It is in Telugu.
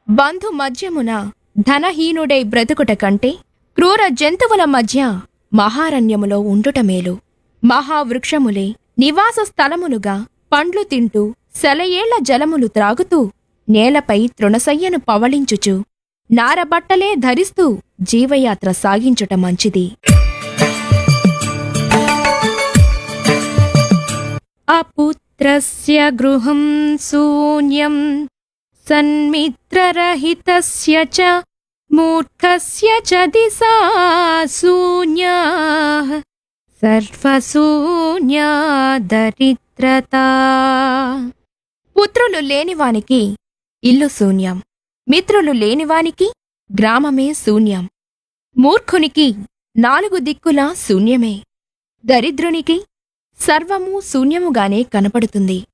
బంధు మధ్యమున ధనహీనుడై బ్రతుకుట కంటే క్రూర జంతువుల మధ్య మహారణ్యములో ఉండుట మేలు మహావృక్షములే నివాస స్థలములుగా పండ్లు తింటూ సెలయేళ్ల జలములు త్రాగుతూ నేలపై తృణసయ్యను పవళించుచు నారబట్టలే ధరిస్తూ జీవయాత్ర సాగించుట మంచిది అపుత్రస్య గృహం శూన్యం సన్మిత్రరహితస్య చ మూర్ఖస్య చ దిశా శూన్యా సర్వశూన్యా దరిద్రత పుత్రులు లేనివానికి ఇల్లు శూన్యం మిత్రులు లేనివానికి గ్రామమే శూన్యం మూర్ఖునికి నాలుగు దిక్కులా శూన్యమే దరిద్రునికి సర్వము శూన్యముగానే కనపడుతుంది